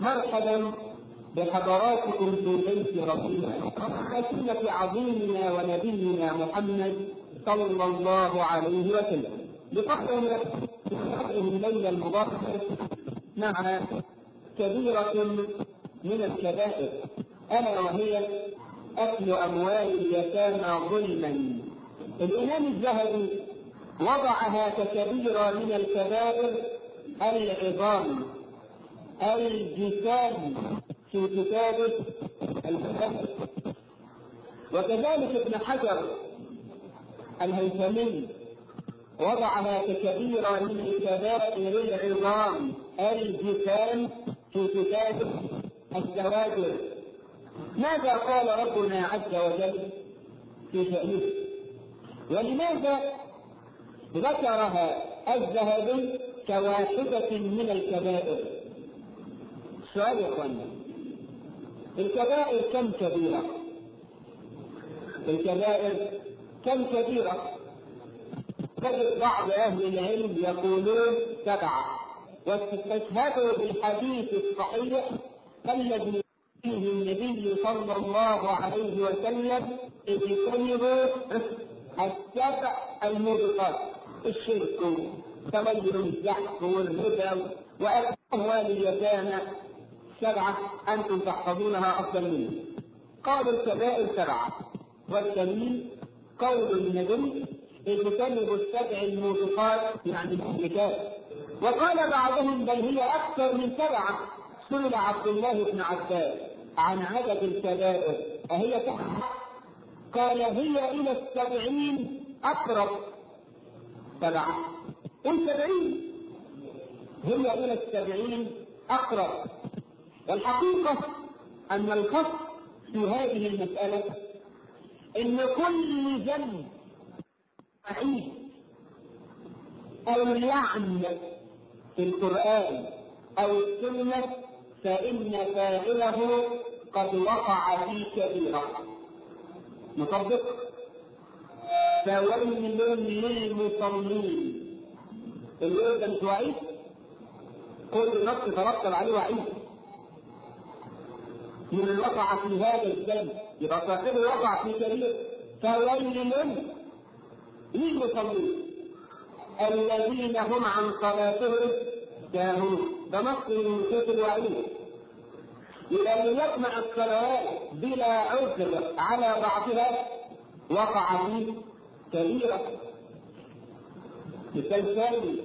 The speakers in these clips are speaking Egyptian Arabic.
مرحبا بحضراتكم في بيت ربنا سنة عظيمنا ونبينا محمد صلى الله عليه وسلم بقدر من الليلة المباركة مع كبيرة من الكبائر ألا وهي أكل أموال اليتامى ظلما الإمام الذهبي وضعها ككبيرة من الكبائر العظام الجسام في كتابه الكتاب وكذلك ابن حجر الهيثمي وضعها ككبيرة من كبائر العظام الجسام في كتابه الزواجر ماذا قال ربنا عز وجل في شأنه ولماذا ذكرها الذهبي كواحدة من الكبائر سؤال يا اخوانا الكبائر كم كبيرة الكبائر كم كبيرة تجد بعض أهل العلم يقولون سبعة واستشهدوا بالحديث الصحيح الذي فيه النبي صلى الله عليه وسلم اجتنبوا السبع الموبقات الشرك تولي الزحف والهدى وأموال اليتامى سبعة أنتم تحفظونها أفضل مني قالوا الكبائر سبعة والدليل قول النبي اجتنبوا السبع الموبقات يعني المهلكات وقال بعضهم بل هي أكثر من سبعة سئل عبد الله بن عباس عن عدد الكبائر أهي سبعة؟ قال هي إلى السبعين أقرب سبعة والسبعين هي إلى السبعين أقرب والحقيقة أن الفصل في هذه المسألة إن كل ذنب بعيد أو لعن في القرآن أو السنة فإن فاعله قد وقع في كبيرة نطبق فويل للمصلين الليل ده مش وعيد كل نص ترتب عليه وعيد من وقع في هذا الذنب يبقى صاحبه وقع في كبير فويل للمصلين الذين هم عن صلاتهم ساهون ده نص من نصوص الوعيد إذا لم يجمع الصلوات بلا عذر على بعضها وقع فيه كبيرة مثال ثاني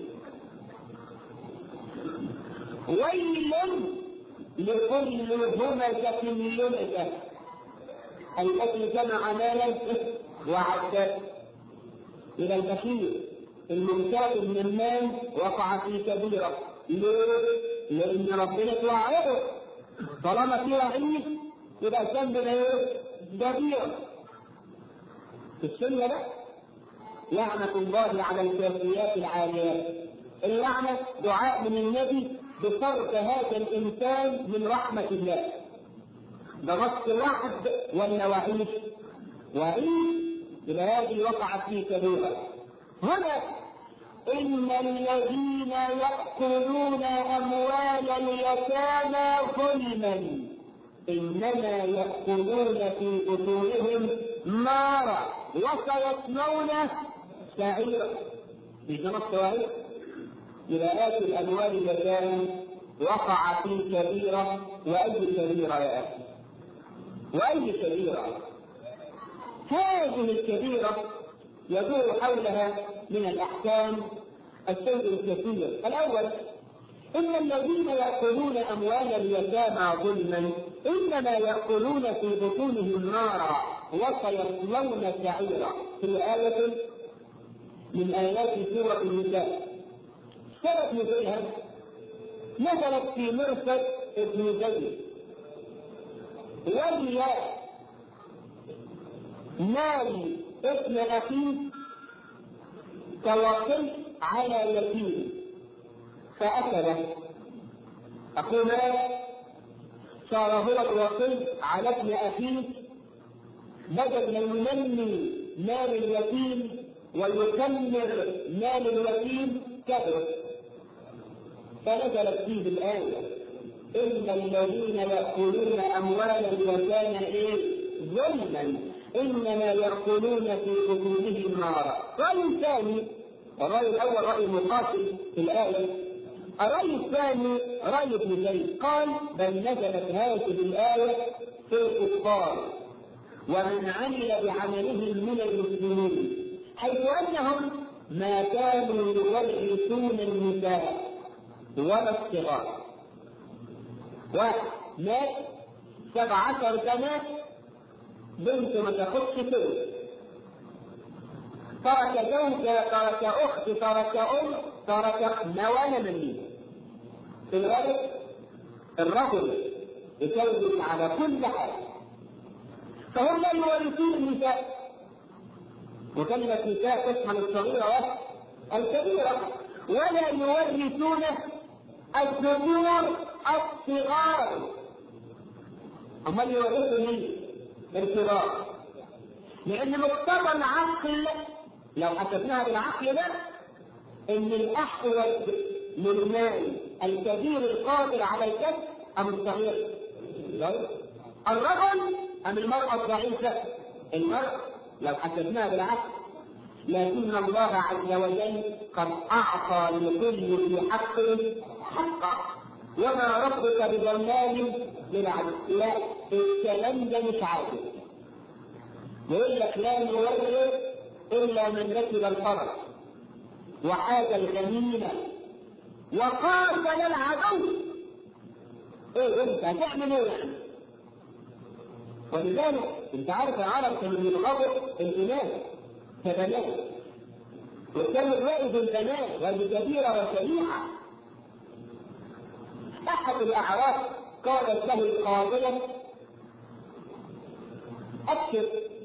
ويل لكل همزة لمزة التي جمع مالا وعدته إلى البخيل الممتاز من المال وقع في كبيرة ليه؟ لأن ربنا توعده طالما في وعيد يبقى الذنب ايه؟ كبيرة في السنة ده لعنة الله على الكافيات العاليات اللعنة دعاء من النبي بصرف هذا الإنسان من رحمة الله ده نص الوعد ولا وعيد؟ وعيد إلى هذه وقعت في كبيرة هنا إن الذين يأكلون أموال اليتامى ظلما إنما يأكلون في بطونهم نارا وسيصلون سعيرا في نص واحد إذا آكل أموال اليتامى وقع في كبيرة وأي كبيرة يا أخي وأي كبيرة هذه الكبيرة يدور حولها من الأحكام الشيء الكثير الأول إن الذين يأكلون أموال اليتامى ظلما إنما يأكلون في بطونهم نارا وسيصلون سعيرا في آية من آيات سورة النساء سبب نزولها نزلت في مرصد ابن زيد ولي مال ابن أخيه توكل على يتيم فأكله أخوه مات صار هو الوكيل على ابن أخيه بدل ما ينمي مال اليتيم ويكمل مال اليتيم كبر فنزلت فيه الآية إن الذين يأكلون أموال اليتامى إيه؟ ظلما إنما يأكلون في بطونهم نارا. رأي ثاني الرأي الأول رأي مقاتل في الآية الرأي الثاني رأي ابن زيد قال بل نزلت هذه الآية في الكفار ومن عمل بعملهم من المسلمين حيث أنهم ما كانوا يورثون النساء ولا الصغار واحد مات سبع عشر سنة بنت ما تاخدش كده ترك زوجة ترك أخت ترك أم ترك موالى مني في الغالب الرجل يكذب على كل حال فهم لا يورثون النساء وكلمة نساء تشمل الصغيرة والكبيرة ولا يورثون الذكور الصغار أمال يورثوا مين؟ الكبار لأن مقتضى العقل لو حسبناها بالعقل ده إن الأحوج للمال الكبير القادر على الكسب أم الصغير؟ الرجل أم المرأة الضعيفة؟ المرأة لو حسبناها بالعقل لكن الله عز وجل قد أعطى لكل ذي حق حقه وما ربك بظلام للعبد لا الكلام ده مش عادل يقول لك لا يورث إلا من ركب الفرس وحاز الغنيمة وقاتل العدو ايه انت هتعمل ايه يعني؟ ولذلك انت عارف العرب كانوا يبغضوا الاناث كبنات وكانوا الرائد البنات وهذه كبيره وشريعه احد الاعراف قالت له القاضيه ابشر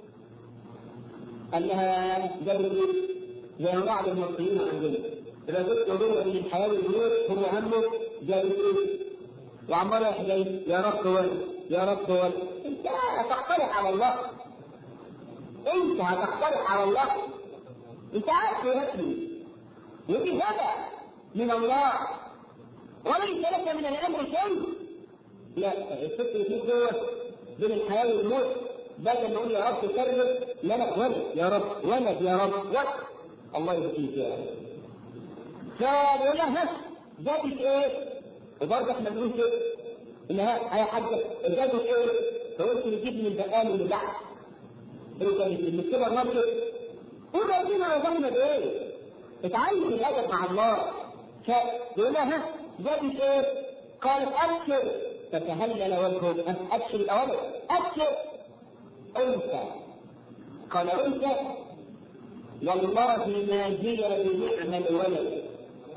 انها جبل زي بعض المصريين عندنا اذا كنت يقولوا ان الحياه البيوت هو همه جبل وعمال يحكي يا رب ولد يا رب ولد انت هتقترح على الله انت هتقترح على الله انت عارف يا ابني ودي هدى من الله وليس لك من الامر شيء لا الفكر فيك جوه بين الحياه والموت بدل ما اقول يا رب كرم لنا ولد يا رب ولد يا رب ولد الله يهديك يا رب فبيقول لها جابت ايه؟ وبرضه احنا بنقول كده انها يا حاجه جابت ايه؟ فقلت نجيب من البقال اللي تحت اللي السوبر ماركت قول ربنا رزقنا بايه؟ اتعلم الادب مع الله فبيقول لها جابت ايه؟ قالت ابشر فتهلل وجهه ابشر الاول ابشر انثى قال انثى والله ما هي بنعم الولد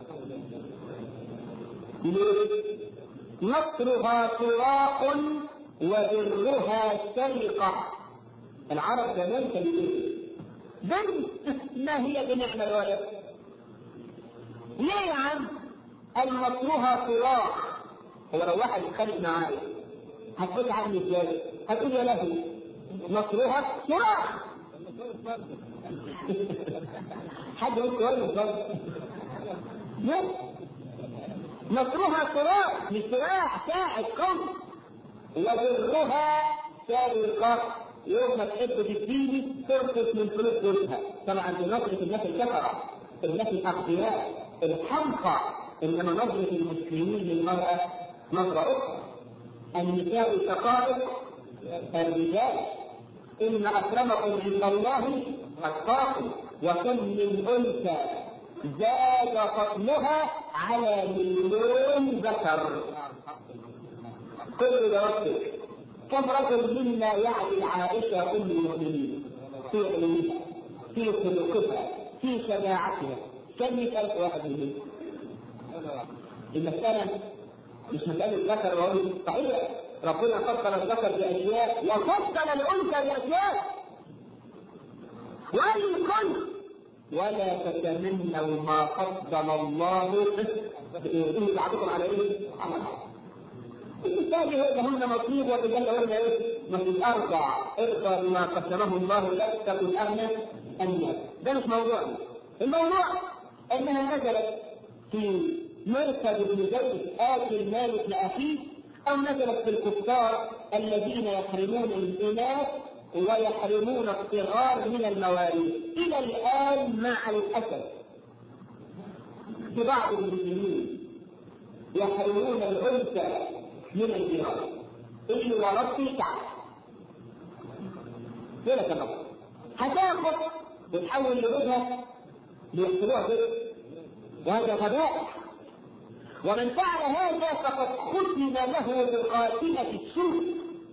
نصرها صراخ وبرها سرقة العرب زمان كانوا بنت ما هي بنعم الولد ليه يا عم قال نصرها صراخ هو لو واحد اتخانق معايا هتقول عني ازاي؟ هتقول يا له نصرها صراخ حد يقول كويس نصرها صراخ مش صراع ساعد قوم وبرها سابقة يوم ما تحب تديني تنقص من فلوس جوزها طبعا دي نظرة الناس الكفرة الناس الأغبياء الحمقى إنما نظرة المسلمين للمرأة نظرة أخرى النساء شقائق الرجال إن أكرمكم عند الله أتقاكم وكم من أنثى زاد فضلها على مليون ذكر كل ربك كم رجل منا يعدل عائشة أم المؤمنين في علمها في خلقها في شجاعتها كم ألف واحد منهم المسألة مش مسألة ذكر وأنثى صحيح ربنا فضل الذكر بأشياء وفضل الأنثى بأشياء وإن كنت ولا تتمنوا ما فضل الله إن بعضكم على إيه؟ على بعض. النساء لهن نصيب والرجال لهن ايه؟ نصيب ارجع ارضى بما قسمه الله لك تكن اغنى الناس ده مش موضوعنا الموضوع انها نزلت في مركز بن زيد اكل مالك لاخيه أو نزلت في الكفار الذين يحرمون الإناث ويحرمون الصغار من المواريث إلى الآن مع الأسف في بعض المسلمين يحرمون الأنثى من الميراث إلا وربي تعالى كده كمان هتاخد بتحول لجوزها ليقتلوها كده وهذا غباء ومن فعل هذا فقد ختم له بقاتلة السوء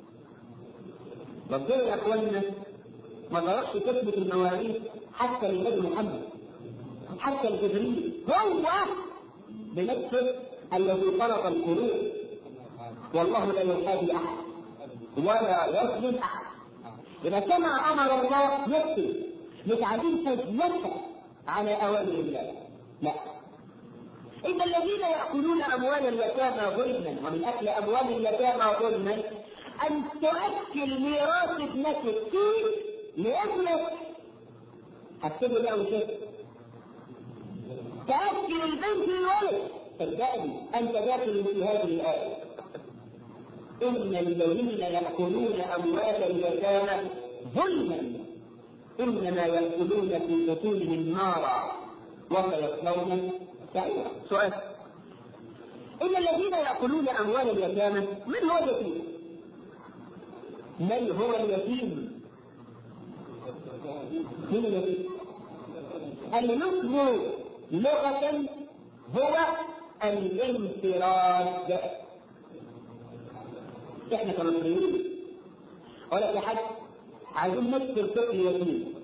ربنا يا اخوانا ما ضربش تثبت المواريث حتى للنبي محمد حتى لجبريل هو بنفسه الذي فرض القلوب والله لا يحابي احد ولا يظلم احد اذا كما امر الله يكتب مش عايزين تزلفه على اوامر الله لا إن الذين يأكلون أموال اليتامى ظلما ومن أكل أموال اليتامى ظلما أن تؤكل ميراث ابنتك فيه لابنك هكتبه له شيء تأكل البنت الولد صدقني أنت داخل في هذه الآية إن الذين يأكلون أموال اليتامى ظلما إنما يأكلون في بطونهم نارا وسيصلون سعيرا سؤال إن الذين يأكلون أموال اليتامى من هو اليتيم؟ من هو اليتيم؟ من اليتيم؟ النصب لغة هو الانفراد احنا كمصريين ولا في حد عايزين نكسر طفل يتيم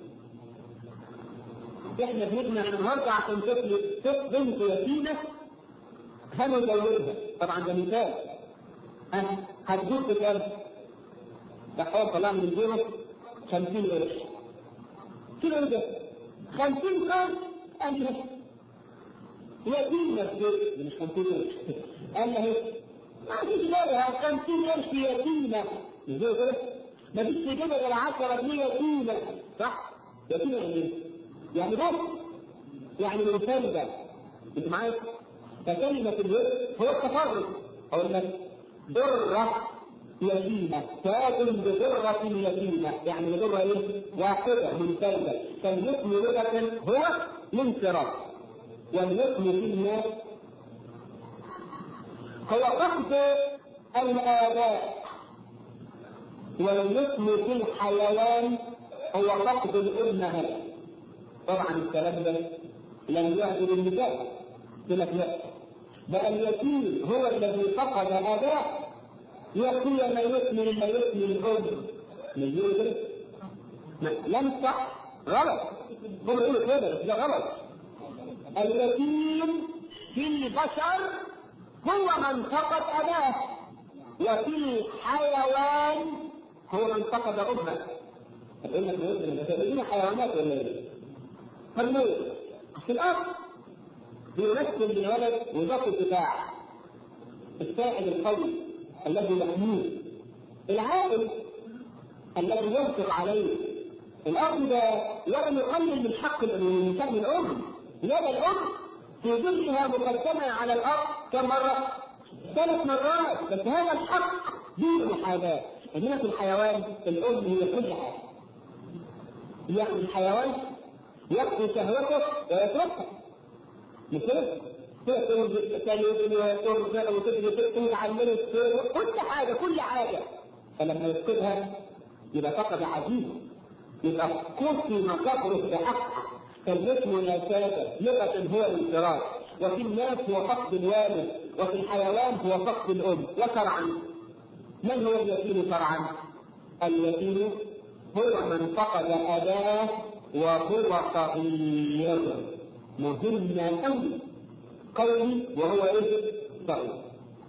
احنا بنجمع النهارده عشان طفل طفل بنت يتيمه هنزوجها طبعا ده مثال ها هتجوز بكام؟ دحوم طلع من جيبه 50 قرش كيلو ايه ده؟ 50 قرش قال لي يتيمة في مش 50 قرش قال لي ما فيش غيرها 50 قرش يتيمة ازاي كده؟ ما فيش في جيبه غير 10 جنيه يتيمة صح؟ يتيمة يعني يعني بس يعني من فردة انت معايا؟ فكلمة الوقت هو التفرد أقول لك ذرة يتيمة تاج بذرة يتيمة يعني ذرة ايه؟ واحدة منفردة فالاسم لغة هو الانفراد والاسم في الناس هو فقد الآباء والاسم في الحيوان هو فقد الأمهات طبعا الكلام ده لم يعد للنساء لك لا بل اليتيم هو الذي فقد أباه يقي ما يكمل ما يكمل الأم من يقول لم صح غلط هم يقولوا كده بس ده غلط اليتيم في البشر هو من فقد أباه وفي الحيوان هو من فقد أمه تقول لك يا حيوانات ولا ايه؟ فالموت في الأصل بيمثل للولد وظيفة الدفاع الساعد القوي الذي يحميه العائل الذي ينفق عليه الأب ده ولم يقلل من حق الإنسان الأم لأن الأم في ظلها مقدمة على الأب كم مرة؟ ثلاث مرات بس هذا الحق دون محاذاة إنما في الحيوان الأم هي كل حاجة يعني الحيوان يقضي شهوته ويتركها مش كده؟ تقول ثاني وترجع وتجري تقول علمني كل حاجه كل حاجه فلما يفقدها يبقى فقد عزيز يبقى كفي مكفره بحق فالجسم لا سادة لغة هو الانفراد وفي الناس هو فقد الوالد وفي الحيوان هو فقد الأم وشرعا من هو اليتيم شرعا؟ اليتيم هو من فقد أباه وهو صغير مهم قوي قوي وهو ايه؟ صغير.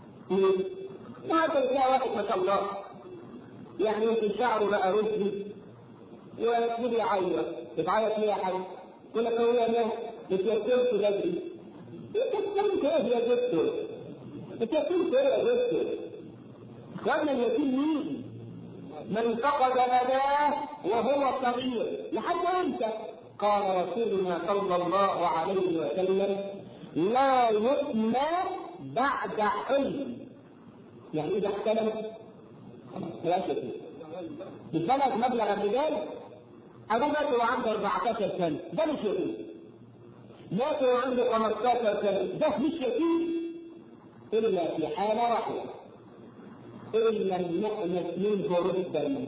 وهذا تلاقي واحد ما شاء الله يعني يمكن شعره بقى رشدي ويبتدي يعيط يتعيط ليه يا حاج؟ يقول لك هو انا اتيتمت بدري اتيتمت ايه يا دكتور؟ اتيتمت ايه يا دكتور؟ وانا اليتيم مين؟ من فقد أباه وهو صغير لحد امتى؟ قال رسولنا صلى الله عليه وسلم لا يؤمى بعد حلم يعني اذا احتلم لا يتيم ببلغ مبلغ الرجال ابوه مات وهو عنده 14 سنه ده مش يتيم مات وهو عنده 15 سنه ده مش يتيم الا في حاله واحده ان لم نأنس منه ردا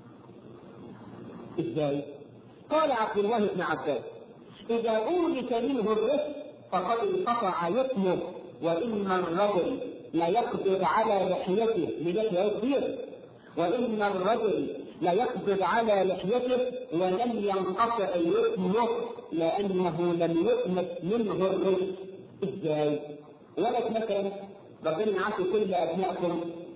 ازاي؟ قال عبد الله بن عباس اذا اورث منه الرزق فقد انقطع يتمه وان الرجل لا يقبض على لحيته للحيه يصير وان الرجل لا يقبض على لحيته ولم ينقطع يتمه لانه لم يؤنس منه الرزق ازاي؟ ولك مثلا ربنا يعافي كل ابنائكم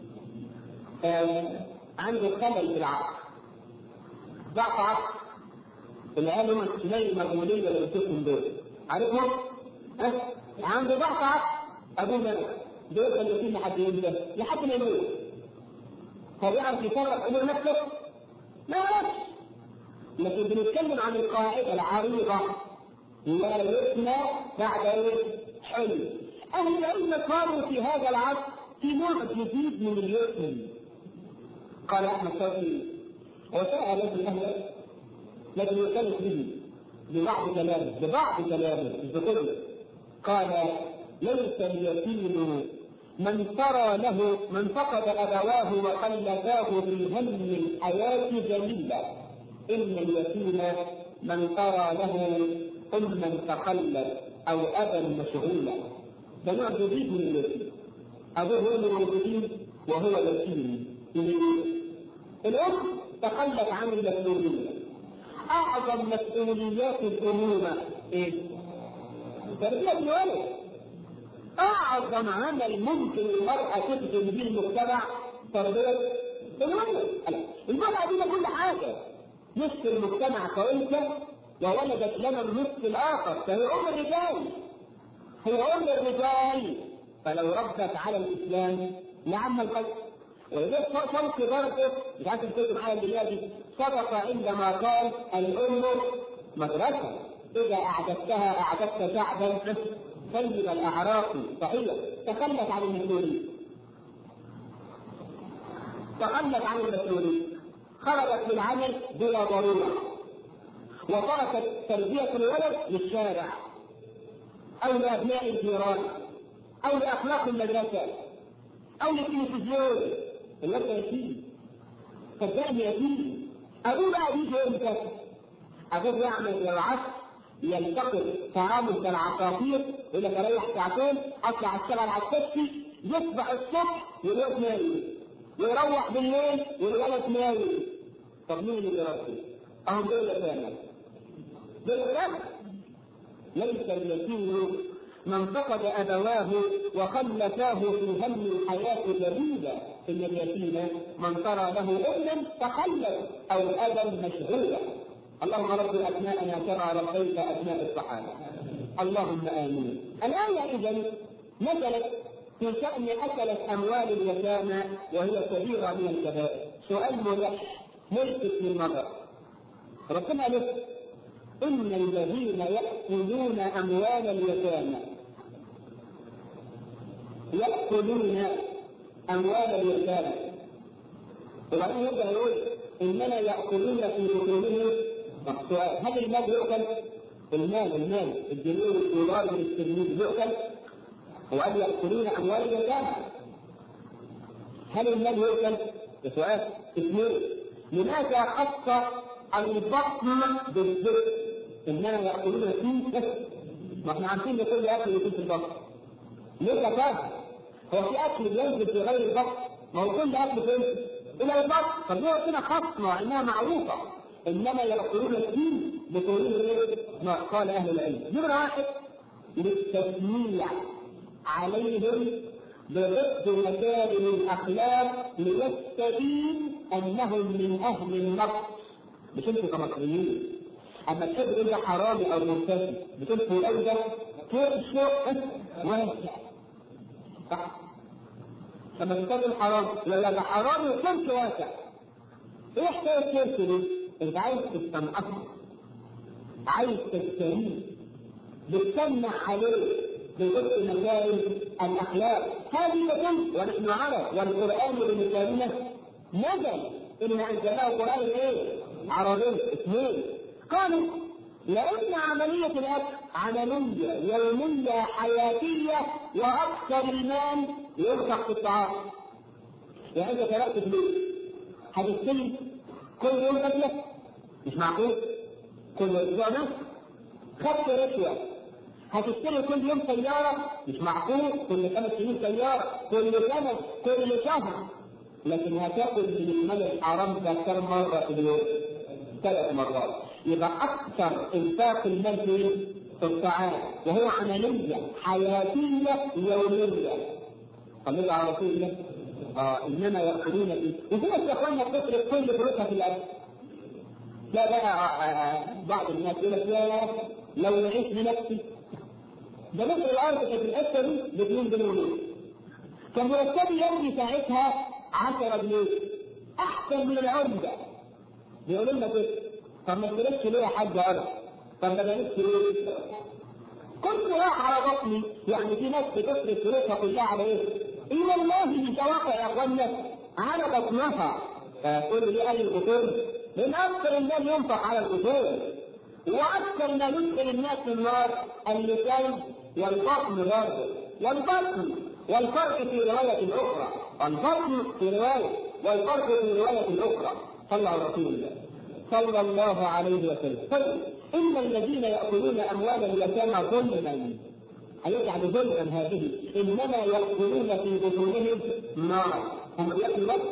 آه عنده خلل في العقل ضعف عقل العيال هم السنين المغولية اللي بتشوفهم دول عارفهم؟ أه؟ عنده ضعف عقل أبوه ملك دول خليتين لحد يوم ده لحد ما يموت هو يعرف يفرق أمور نفسه؟ ما يعرفش لكن بنتكلم عن القاعدة العريضة لا يثنى بعد ايه؟ حلم أهل العلم قالوا في هذا العصر في نوع جديد من اليتم قال احمد شوقي وسأل ابن اهل لكن يختلف به ببعض كلامه ببعض كلامه مش بكله قال ليس اليتيم من ترى له من فقد ابواه وخلفاه في هم الحياه جميلا ان اليتيم من ترى له اما تخلف او ابا مشغولا ده نوع جديد من اليتيم ابوه هو من الموجودين وهو يتيم الأم تخلت عن المسؤولية أعظم مسؤوليات الأمومة إيه؟ تربية الولد أعظم عمل ممكن المرأة تخدم به المجتمع تربية الولد المرأة دي كل حاجة نصف المجتمع كأنثى وولدت لنا النصف الآخر فهي أم الرجال هي أم الرجال فلو ردت على الإسلام لعم القلب ولذلك شوقي برضه مش عارف تكتب معايا دلوقتي سبق عندما قال الام مدرسه اذا اعددتها اعددت شعبا سيد الاعراق صحيح تخلت عن المسؤوليه تخلت عن المسؤوليه خرجت للعمل بلا ضروره وتركت تربيه الولد للشارع او لابناء الجيران او لاخلاق المدرسه او للتلفزيون الناس يتيم صدقني يتيم ابوه بقى يجي امتى؟ ابوه يعمل العصر يلتقط طعامه كالعصافير يقول لك اريح ساعتين اطلع اشتغل على التاكسي يصبح الصبح يروح نايم يروح بالليل والولد نايم طب مين اللي يربي؟ اهو دول فعلا دول ليس اليتيم من فقد أبواه وخلفاه في هم الحياة اللذيذة إن اليتيم من ترى له أما تخلف أو أبا مشغولا اللهم رب أسماءنا كما ربيت أسماء الصحابة اللهم آمين الآية إذا نزلت في شأن أكلت أموال اليتامى وهي كبيرة من الكبائر سؤال ملح ملفت للنظر ربنا قال إن الذين يأكلون أموال اليتامى يأكلون أموال اليتامى وبعدين يبدأ يقول إنما يأكلون في بطونهم سؤال هل المال يؤكل؟ المال المال الجنيه والدولار والاسترليني يؤكل؟ وقال يأكلون أموال اليتامى هل المال يؤكل؟ سؤال اثنين لماذا خص البطن بالذكر انما ياكلون فيه ما احنا عارفين ان كل اكل يكون في البطن ليه كفايه هو في اكل بينزل في غير البطن ما هو كل اكل فين الى البطن طب ليه ربنا خص مع انها معروفه انما ياكلون فيه بطريق ايه ما قال اهل العلم نمره واحد للتسميع عليهم برد مكارم الاخلاق ليستبين انهم من اهل النصر مش انتوا كمصريين اما تحب تقول ده حرامي او مرتشي بتقول فلان ده كرشه واسع صح لما تتكلم حرام لا لا ده حرامي وكرش واسع ايه حكايه الكرش دي؟ انت عايز تستنقصه عايز تشتريه بتسمع عليه بحسن مكارم الاخلاق هذه يتم ونحن عرب والقران بمثالنا نزل إنا أنزلناه قرآن إيه؟ عربي اثنين قالوا لأن عملية الأكل عملية يومية حياتية وأكثر المال ينفق في الطعام. يعني أنت سرقت فلوس هتشتري كل يوم أكلة مش معقول كل أسبوع نص خدت رشوة هتشتري كل يوم سيارة مش معقول كل خمس سنين سيارة كل سنة كل شهر لكن هتاكل من المال الحرام ده كم مرة في اليوم؟ ثلاث مرات يبقى أكثر إنفاق المال في في الطعام وهو عملية حياتية يومية صلى على رسول الله آه إنما يأكلون فيه وفي ناس يا إخواننا تصرف كل فلوسها في الأكل لا بقى آه آه بعض الناس يقول لك يا لو نعيش لنفسي ده مثل الأرض كانت الحتة دي ب 2 جنيه ونص كان مرتبي يومي ساعتها 10 جنيه احسن من العمده بيقولوا لنا كده طب ما اشتريتش ليه يا حاج انا طب ما بنيتش ليه كنت رايح على بطني يعني في ناس بتصرف فلوسها كلها على ايه؟ اي والله مش واقع يا اخوانا على بطنها فكل لي اي القصور من اكثر المال ينفق على القصور واكثر ما يدخل الناس في النار اللسان والبطن برضه والبطن والفرق في رواية أخرى الفرق في رواية والفرق في رواية أخرى صلى على رسول الله صلى الله عليه وسلم طيب إن الذين يأكلون أموال اليتامى ظلما هيجعل ظلما هذه إنما يأكلون في بطونهم نارا هم بياكلوا بس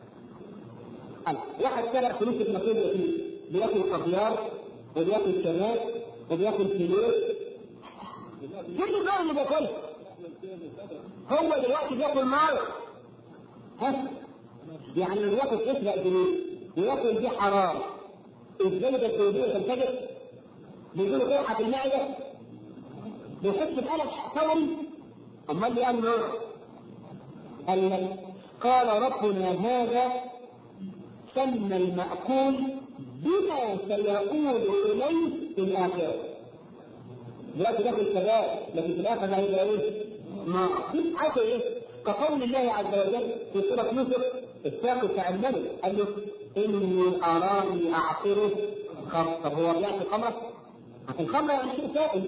واحد سرق فلوس المسؤول فيه بياكل خضيار وبياكل كباب وبياكل فلوس كل دول اللي بياكلها هو دلوقتي بياكل نار ها يعني اللي بياكل اسرق جنيه وياكل دي حرام ازاي ده السعوديه تنتجر بيجيله قرحه في المعده بيحس بألم فوري امال ليه قال نار قال لك قال ربنا هذا سمى المأكول بما سيقول إليه في الآخرة. دلوقتي بياكل كباب لكن في الآخرة هيبقى إيه؟ نار. دي حاجة إيه؟ كقول الله عز وجل في سورة يوسف الساق بتاع الملك قال له إني أراني أعصره خمر. طب هو بيعصر خمرة؟ الخمرة يعني شيء سائل.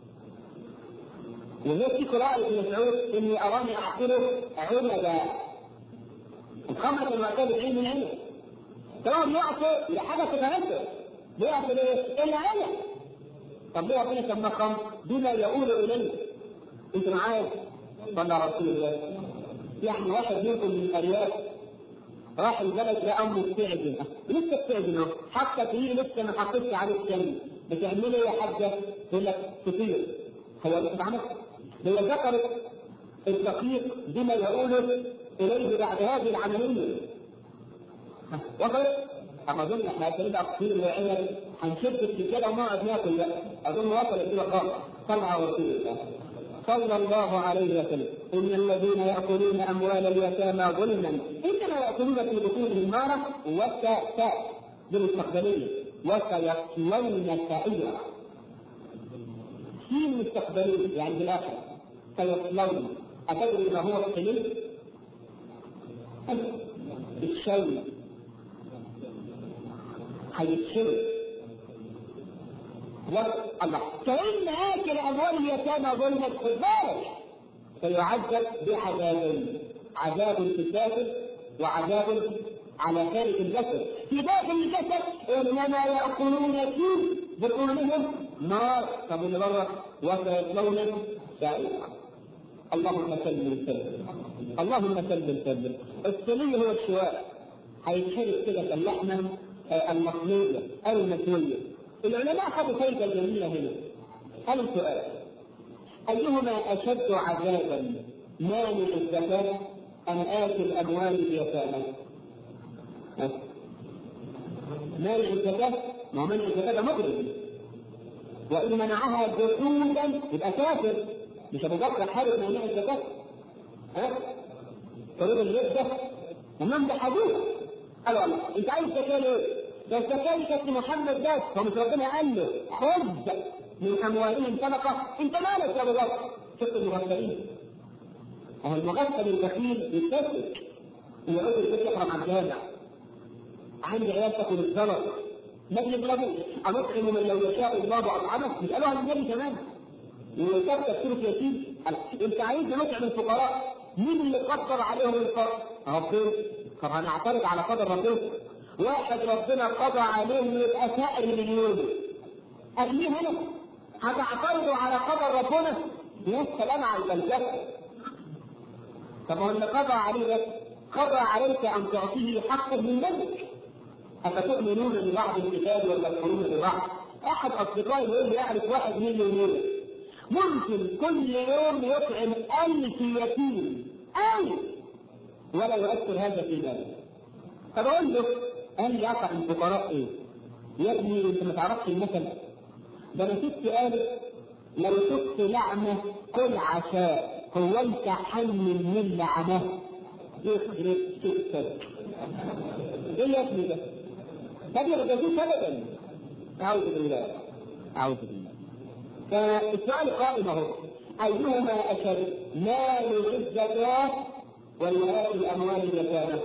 وهي في قراءة ابن مسعود إني أراني أعصره عنبا. الخمرة المعتاد العين من عنب. طبعا يعصر لحاجه تتنفس بيعصر ايه؟ العنب طب ليه ربنا سماه خمر؟ بما يقول اليه انت معايا؟ صلى على رسول الله يعني واحد منكم من الارياف راح البلد لقى امه بتعجن لسه بتعجن اهو حتى تقولي لسه ما حطيتش عليه السم بتعملي ايه يا حاجه؟ تقول لك كتير هو اللي بتعمل هي ذكرت الدقيق بما يقول اليه بعد هذه العمليه وصلت؟ اما اظن احنا هنبقى كتير العنب هنشد في كده ونقعد ناكل بقى اظن وصلت كده خالص صلى على رسول الله صلى الله عليه وسلم ان الذين ياكلون اموال اليتامى ظلما انما ياكلون في بطونهم نارا وساء بالمستقبليه وسيصلون سعيرا في مستقبليه يعني بالاخره سيصلون اتدري ما هو السليم؟ الشيء هيتشرب الله كأن آكل أموال اليتامى ظلما خد بالك فيعذب بعذابين عذاب في الداخل وعذاب على خارج الجسد في داخل الجسد انما ياكلون فيه بطونهم نار طب اللي بره وسيصلون سائرا اللهم سلم سلم اللهم سلم سلم السلي هو الشواء هيتحرق كده اللحمه المصلية أو المسوية العلماء خدوا فايدة جميلة هنا قالوا سؤال أيهما أشد عذابا مانع الزكاة أم آكل أموال اليتامى؟ مانع الزكاة ما هو مانع الزكاة ده مجرم وإن منعها جحودا يبقى كافر مش أبو بكر حارب مانع الزكاة ها؟ طريق الردة ومن بحدوث قالوا الله انت عايز زكاه ليه؟ ده الزكاه كانت لمحمد بس هو مش ربنا قال له خذ من اموالهم صدقه انت مالك يا ابو بكر شفت المغفلين هو المغفل البخيل يتسلك ويعود البيت يقرا مع الجامع عندي عيال تاكل الزلط ما بيضربوا أنطعم من لو يشاء الله أطعمه مش قالوها النبي كمان وكتاب تفسير في ياسين انت عايز نطعم الفقراء مين اللي قدر عليهم الفقر؟ ربنا طب هنعترض على قدر ربنا واحد ربنا قضى عليه يبقى سائر مليون أرميه هنا هتعترضوا على قدر ربنا يا سلام على الفلسفة طب هو اللي قضى عليه ده قضى عليك أن تعطيه حقه من ملك أفتؤمنون ببعض الكتاب ولا تكفرون ببعض؟ أحد أصدقائي يقول لي يعرف واحد مليونير ممكن كل يوم يطعم ألف يتيم ألف ولا يؤثر هذا في ذلك طب أقول له قال لي أطعم الفقراء إيه؟ يا ابني أنت ما تعرفش المثل ده أنا ست قالت لو شفت لعمة كل عشاء هو أنت حن من لعمه يخرب ستك إيه يا ابني ده؟ ما بيرجعوش ابدا اعوذ بالله اعوذ بالله فالسؤال قائم اهو ايهما اشد مال الزكاه ولا اكل اموال اليتامى؟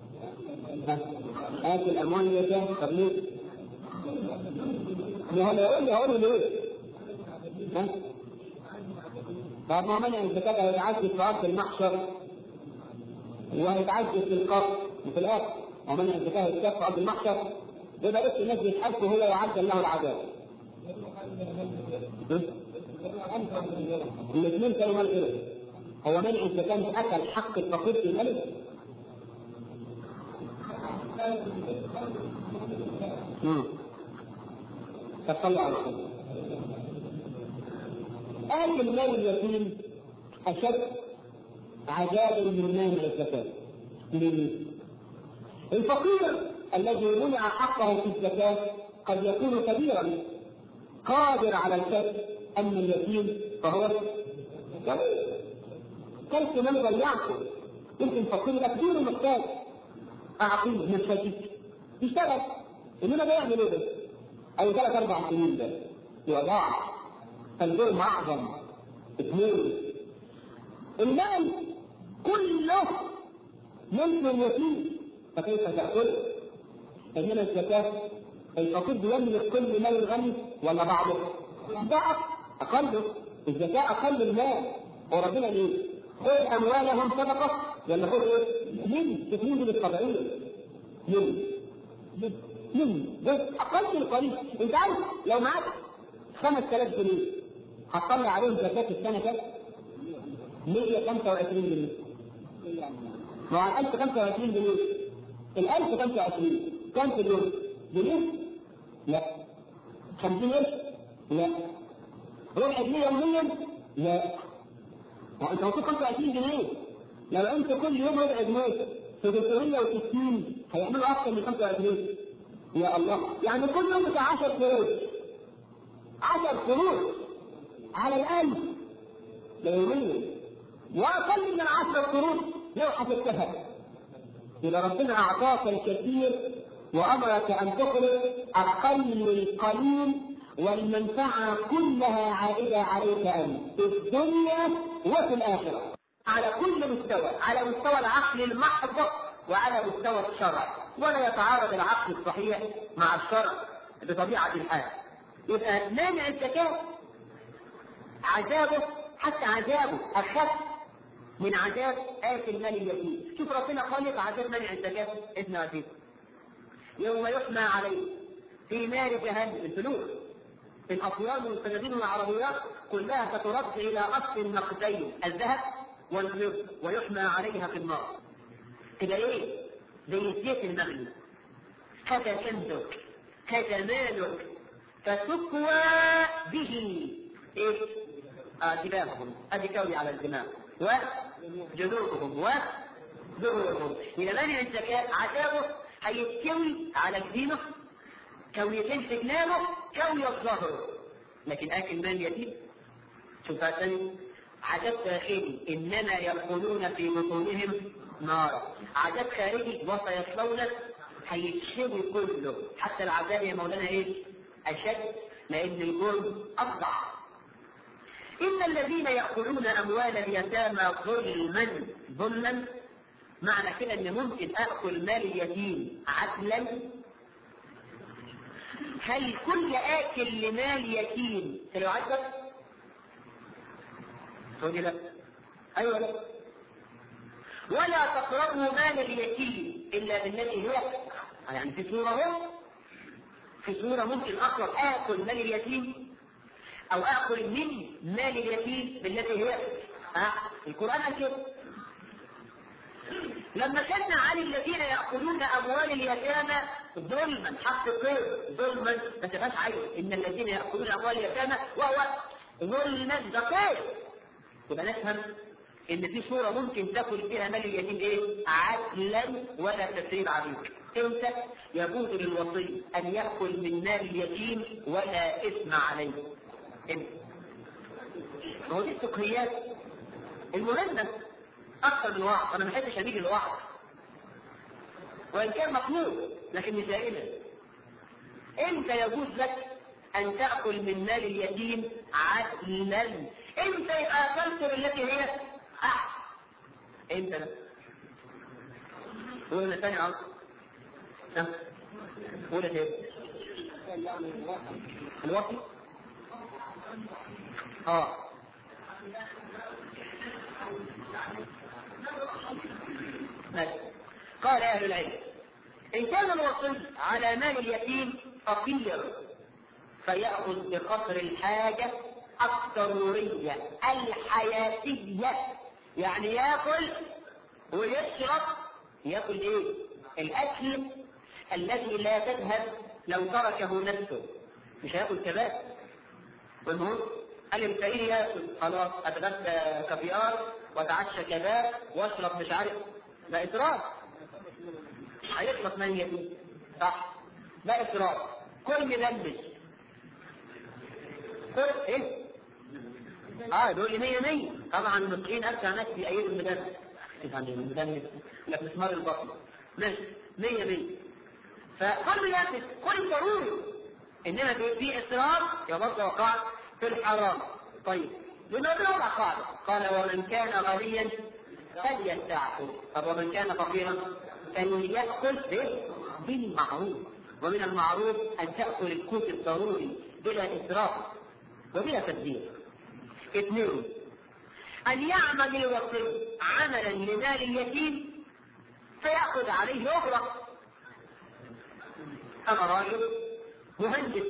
اكل اموال اليتامى طب ليه؟ ما هو يقول لي هقول ليه؟ ها؟ طب ما منع الزكاه هيتعذب في ارض المحشر وهيتعذب في القبر وفي الاخر ومنع الزكاه هيتكفى في ارض المحشر يبقى بس الناس بيتحاسبوا هو يعجل له العذاب. الاثنين كانوا مال غيره. هو منع الزكاة مش أكل حق الفقير في الملك؟ فصلوا على الرسول. أهل المال اليتيم أشد عذابا من مانع الزكاة. من الفقير الذي منع حقه في الزكاة قد يكون كبيرا قادر على الكسب أما اليتيم فهو كبير كيف من ضيعته يمكن فقير يبقى كبير محتاج أعطيه من شديد يشتغل إنما ده يعمل إيه ده؟ أو ثلاث أربع سنين ده يضاع فالجرم أعظم اثنين المال كله ملك اليتيم فكيف تأكله؟ انما الزكاه الفقير بيملك كل مال الغني ولا بعضه؟ ضعف اقله الزكاه اقل المال وربنا ليه؟ خذ اموالهم صدقه ولا خذ ايه؟ من تكون بالطبيعيه من من ده اقل القليل انت عارف لو معاك 5000 جنيه هتطلع عليهم زكاه السنه كام؟ 125 جنيه ما هو 1025 جنيه ال 1025 كم في اليوم؟ جنيه؟ لا. 50 قرش؟ لا. ربع جنيه يوميا؟ لا. ما انت المفروض 25 جنيه. لو انت كل يوم ربع جنيه في 360 هيعملوا اكثر من 25 يا الله يعني كل يوم بتاع 10 قروش 10 قروش على الألف يوميا وأقل من 10 قروش لو حسبتها إذا ربنا أعطاك الكثير وأمرك أن تخرج أقل القليل والمنفعة كلها عائدة عليك أنت في الدنيا وفي الآخرة على كل مستوى على مستوى العقل المحض وعلى مستوى الشرع ولا يتعارض العقل الصحيح مع الشرع بطبيعة الحال يبقى مانع الزكاة عذابه حتى عذابه أخف من عذاب آكل مال اليتيم شوف ربنا خالق عذاب مانع الزكاة ابن عزيز يوم يحمى عليه في نار جهنم الفلوس الأطيار والصناديق العربيات كلها سترد إلى أصل النقدين الذهب والفضة ويحمى عليها في النار تبقى إيه؟ زي الزيت المغلي هذا كنزك هذا مالك فتكوى به إيه؟ آه دماغهم أدي كوي على الدماغ وجنوبهم وظهورهم إذا مانع الزكاة عذابه هيتكوي على جبينه كويتين في جنابه كوي الظهر لكن اكل مال يتيم شوف ثاني عذاب داخلي انما يدخلون في بطونهم نارا عذاب خارجي وسيصلون هيتشوي كله حتى العذاب يا مولانا ايه اشد لان الجرم اضع إن الذين يأكلون أموال اليتامى ظلما ظلما معنى كده إن ممكن آكل مال اليتيم عدلا هل كل آكل لمال يتيم سيعذب؟ تقولي لا أيوه لا ولا تقربوا مال اليتيم إلا بالتي هي يعني في صورة هو في صورة ممكن أقرب آكل مال اليتيم أو آكل من مال اليتيم بالتي هي ها القرآن قال كده لما كان عن الذين يأكلون أموال اليتامى ظلما حق قيد ظلما ما تبقاش عايز إن الذين يأكلون أموال اليتامى وهو ظلما ده قيد يبقى نفهم إن في صورة ممكن تاكل فيها مال اليتيم إيه؟ عدلا ولا تسريب عليك امتى يجوز للوصي أن يأكل من مال اليتيم ولا إثم عليه امتى هو دي الفقهيات المهمة أكثر من وعظ أنا ما بحبش أميل الوعظ وإن كان مطلوب لكن مش دائما إمتى يجوز لك أن تأكل من مال اليتيم عدلا إمتى يبقى أكلت بالتي هي أحسن إمتى ده؟ قول ثاني عرض قول ايه؟ الوصي اه ماشي. قال اهل العلم ان كان الوصي على مال اليتيم فقير فيأخذ بقدر الحاجة الضرورية الحياتية يعني ياكل ويشرب ياكل ايه؟ الاكل الذي لا تذهب لو تركه نفسه مش هياكل كباب والمهم قال الفقير ياكل خلاص اتغدى كافيار واتعشى كباب واشرب مش عارف ده اسراف هيخلص من يتيم صح ده اسراف كل مدمج كل ايه اه دول لي 100 100 طبعا المسلمين ارجع ناس في ايام المدرس يعني المدرس لك مسمار البطن ماشي 100 100 فكل ياكل كل ضروري انما في في اسراف يا برضه وقعت في الحرام طيب لماذا وقع قاعدة قال ومن كان غنيا فليستعفف طب ومن كان فقيرا فليأكل به بالمعروف ومن المعروف أن تأكل القوت الضروري بلا إسراف وبلا تبذير اثنين أن يعمل الوصي عملا لمال اليتيم فيأخذ عليه أجرة أنا راجل مهندس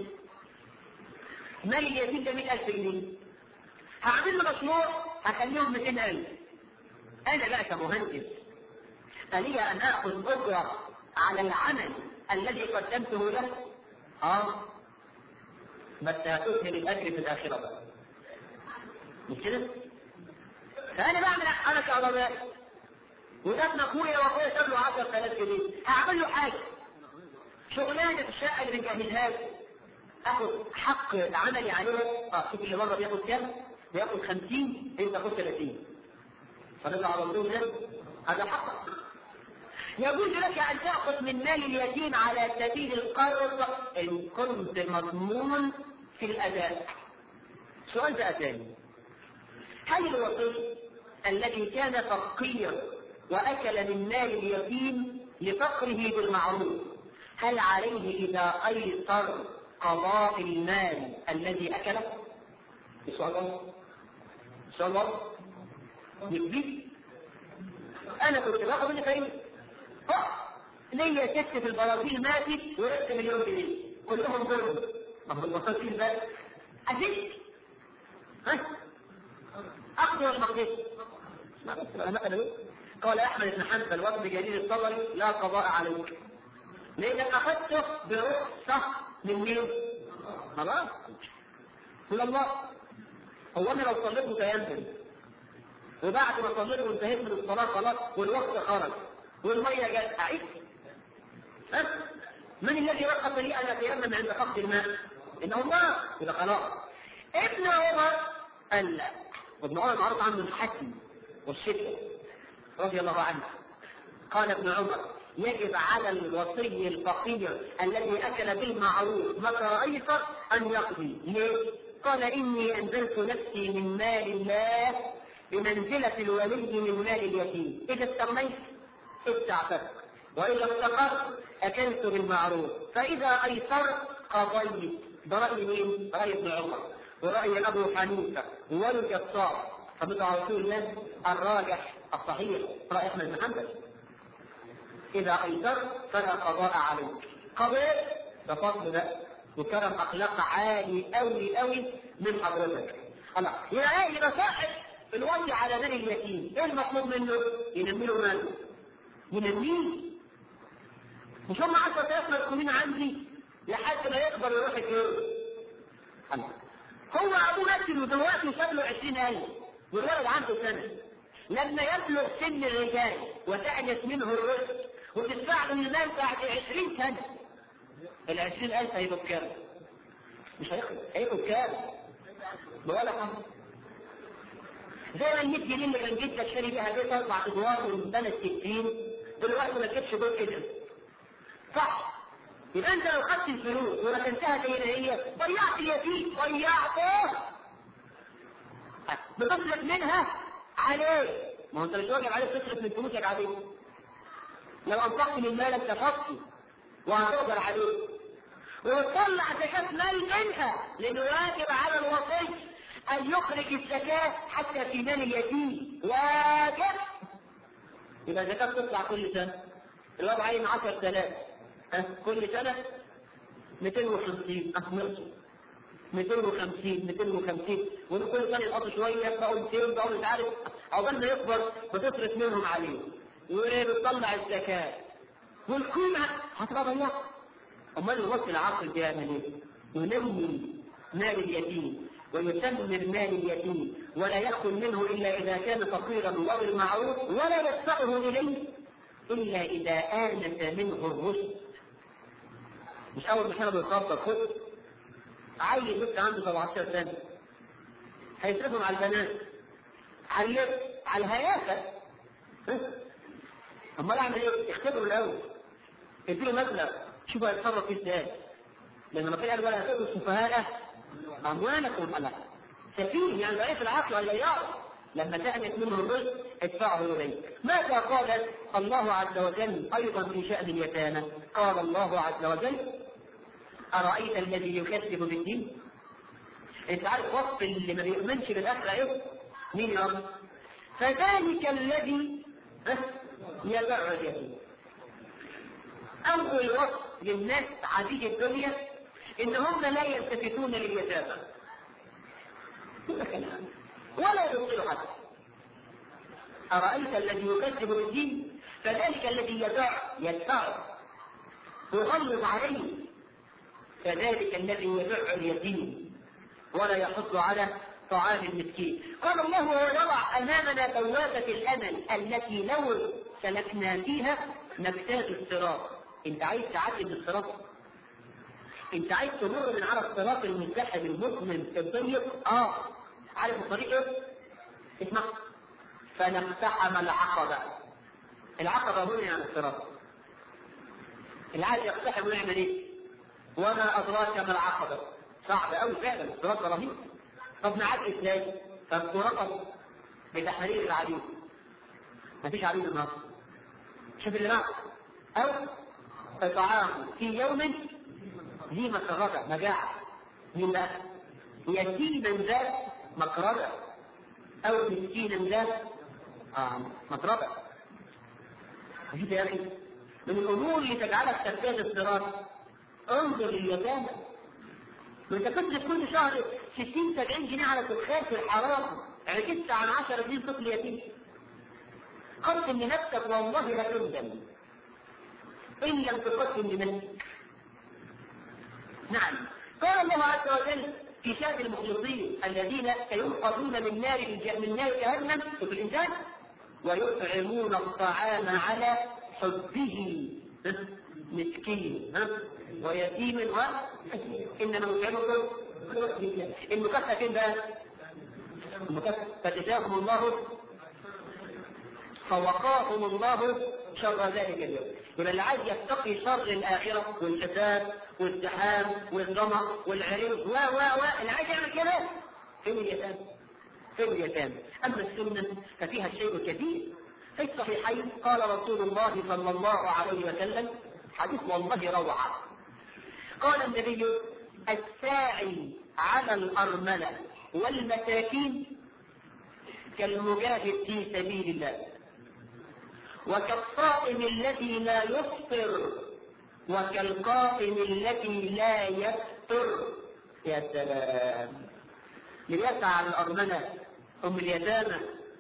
مال اليتيم ده 100000 جنيه هعمل له مشروع هخليهم 200000 أنا بقى كمهندس فلي أن آخذ أجرة على العمل الذي قدمته له اه بس هتسهم الاجر في الاخره بقى مش كده؟ فانا بعمل حركه عضلات وده ابن اخويا واخويا ساب له 10000 جنيه هعمل له حاجه شغلانه في الشقه اللي بنجهزها له اخد حق عملي عليها اه شوف اللي بره بياخد كام؟ بياخد 50 انت تاخد 30 فنرجع على طول ده هذا حقك يجوز لك أن تأخذ من مال اليتيم على سبيل القرض إن كنت مضمون في الأداء. سؤال بقى ثاني. هل الوصي الذي كان فقير وأكل من مال اليتيم لفقره بالمعروف هل عليه إذا أيسر قضاء المال الذي أكله؟ السؤال الله السؤال الله يكفيك أنا كنت باخذ اللي فاهمني ليا ست في البرازيل ماتت ورثت مليون جنيه كلهم ظلم ما هو البرازيل بس أزيد ها أخذ ولا ما أخذش؟ قال أحمد بن حنبل وابن جرير الطبري لا قضاء عليك لأنك أخذته برخصة من مين؟ خلاص من الله هو أنا لو صليت متيمم وبعد ما صليت وانتهيت من الصلاة خلاص والوقت خرج والمية جت أعيد بس من الذي رخص لي أن أتيمم عند خفض الماء؟ إنه الله إذا خلاص ابن عمر قال لا وابن عمر معروف عنه الحكم والشدة رضي الله عنه قال ابن عمر يجب على الوصي الفقير الذي أكل بالمعروف متى أيسر أن يقضي ليه؟ قال إني أنزلت نفسي من مال الله بمنزلة الولي من مال اليتيم إذا استغنيت استعتقت وإذا افتقرت أكلت بالمعروف فإذا أيسرت قضيت برأي مين؟ رأي ابن عمر ورأي أبو حنيفة والجصار فبقى رسول الله الراجح الصحيح رأي أحمد بن حنبل إذا أيسرت فلا قضاء عليك قضيت بفضل بقى وكرم أخلاق عالي أوي أوي من حضرتك خلاص يبقى إيه يبقى صاحب الوصي على مال اليتيم إيه المطلوب منه؟ ينمي له ماله ينميه مش هم 10000 مرسومين عندي لحد ما يكبر ويروح الجيش هو ابوه مات ودلوقتي وساب له 20000 والولد عنده سنه لما يبلغ سن الرجال وتأنس منه الرزق وتدفع له المال بعد 20 سنه ال 20000 هيبقوا بكام؟ مش هيخلص هيبقوا بكام؟ ولا حاجه زي ما ال 100 جنيه اللي كان جدك شاري بيها بيت اربع ادوار من سنه 60 دلوقتي ما تجيبش دور كده صح يبقى انت لو خدت الفلوس وركنتها زي ما هي ضيعت اليتيم ضيعته بتصرف منها عليه ما هو انت مش واجب عليك تصرف من فلوسك عليه لو انفقت من مالك تفضي وهتقدر عليه وتطلع زكاة مال منها لأنه واجب على الوصي أن يخرج الزكاة حتى في مال اليتيم واجب يبقى الزكاة تطلع كل سنة الوضع عين 10000 كل سنة 250 أخمسه 250 250 وكل سنة يحط شوية بقوا 200 بقوا مش عارف عقبال ما يكبر بتصرف منهم عليه وبتطلع الزكاة والقيمة هتبقى ضيعة أمال الوصف العقل بيعمل إيه؟ ينمي مال اليتيم ويسمر مال اليتيم ولا يأكل منه إلا إذا كان فقيرا وبالمعروف ولا يدفعه إليه إلا إذا آنس منه الرشد مش أول ما كانوا بيخطط خد عيل لسه عنده 17 سنة هيصرفهم على البنات على اللبس على الهيافة أمال أعمل إيه؟ اختبروا الأول اديله مبلغ شوفوا هيتصرف فيه إزاي لأن ما في قال ولا هتقولوا السفهاء أموالكم أنا سفيه يعني ضعيف العقل ولا يعرف لما تأنس منه الرزق ادفعه إليه ماذا قال الله عز وجل أيضا في شأن اليتامى قال الله عز وجل أرأيت الذي يكذب بالدين انت عارف وصف اللي ما بيؤمنش بالآخرة ايه مين يا رب فذلك الذي يدع اليتيم أول وصف للناس عادي الدنيا إن هم لا يلتفتون لليتامى ولا يبطل حتى أرأيت الذي يكذب بالدين فذلك الذي يدع يدفع ويغلظ عليه فذلك الذي يدع اليتيم ولا يحض على طعام المسكين قال الله وهو يضع أمامنا بوابة الأمل التي لو سلكنا فيها نجتاز الصراط انت عايز تعدي من الصراط انت عايز تمر من على الصراط المزدحم المظلم الضيق اه عارف الطريق ايه؟ اسمع فنقتحم العقبة العقبة هنا عن الصراط العقل يقتحم ويعمل ايه؟ وما أدراك ما العقبة صعب قوي فعلا الصراط رهيب طب نعدي ازاي؟ طب رقم بتحرير العدو مفيش عدو النهارده شوف اللي معه أو إطعام في يوم ذي مسرة مجاعة من بقى؟ يتيما ذات مقربة أو مسكينا ذات آه مقربة شوف يا أخي من الأمور اللي تجعلك تجتاز الصراط انظر لليتامى ما انت كنت كل شهر 60 70 جنيه على سخان في الحرام عكست عن 10 جنيه طفل يتيم قدم لنفسك والله لا تندم ان لم تقدم لنفسك نعم قال الله عز وجل في شان المخلصين الذين سينقذون من نار من نار جهنم في الانسان ويطعمون الطعام على حبه مسكين ويتيم و انما نطعمكم المكافأة فين بقى؟ المكافأة فجزاهم الله فوقاهم الله شر ذلك اليوم يبقى اللي عايز يتقي شر الآخرة والفساد والزحام والظمأ والعريض و و و اللي عايز يعمل كده فين اليتامى؟ فين اليتامى؟ أما السنة ففيها الشيء كثير في الصحيحين قال رسول الله صلى الله عليه وسلم حديث والله روعة قال النبي الساعي على الأرملة والمساكين كالمجاهد في سبيل الله وكالصائم الذي لا يفطر وكالقائم الذي لا يفطر يا سلام ليسعى على الأرملة أم اليتامى